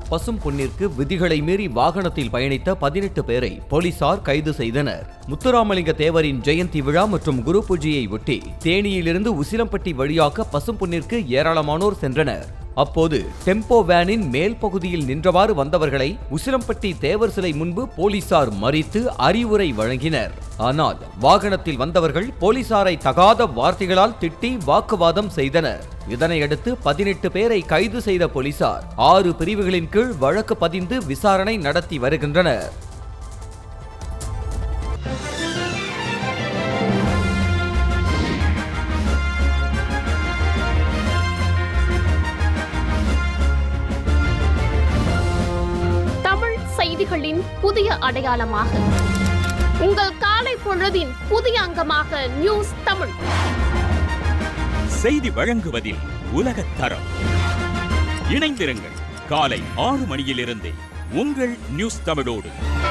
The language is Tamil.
பசும் பொன்னிற்கு விதிகளை மீறி வாகனத்தில் பயணித்த பதினெட்டு பேரை போலீசார் கைது செய்தனர் முத்துராமலிங்க தேவரின் ஜெயந்தி விழா மற்றும் குரு பூஜையை ஒட்டி தேனியிலிருந்து உசிலம்பட்டி வழியாக பசும் பொன்னிற்கு ஏராளமானோர் சென்றனர் அப்போது டெம்போ வேனின் மேல் பகுதியில் நின்றவாறு வந்தவர்களை உசிலம்பட்டி தேவர் சிலை முன்பு போலீசார் மறித்து அறிவுரை வழங்கினர் ஆனால் வாகனத்தில் வந்தவர்கள் போலீசாரை தகாத வார்த்தைகளால் திட்டி வாக்குவாதம் செய்தனர் இதனையடுத்து பதினெட்டு பேரை கைது செய்த போலீசார் ஆறு பிரிவுகளின் கீழ் வழக்கு பதிந்து விசாரணை நடத்தி வருகின்றனர் தமிழ் செய்திகளின் புதிய அடையாளமாக உங்கள் காலை பொழுதின் புதிய அங்கமாக நியூஸ் தமிழ் செய்தி வழங்குவதில் உலகத் தரம் இணைந்திருங்கள் காலை ஆறு மணியிலிருந்தே உங்கள் நியூஸ் தமிழோடு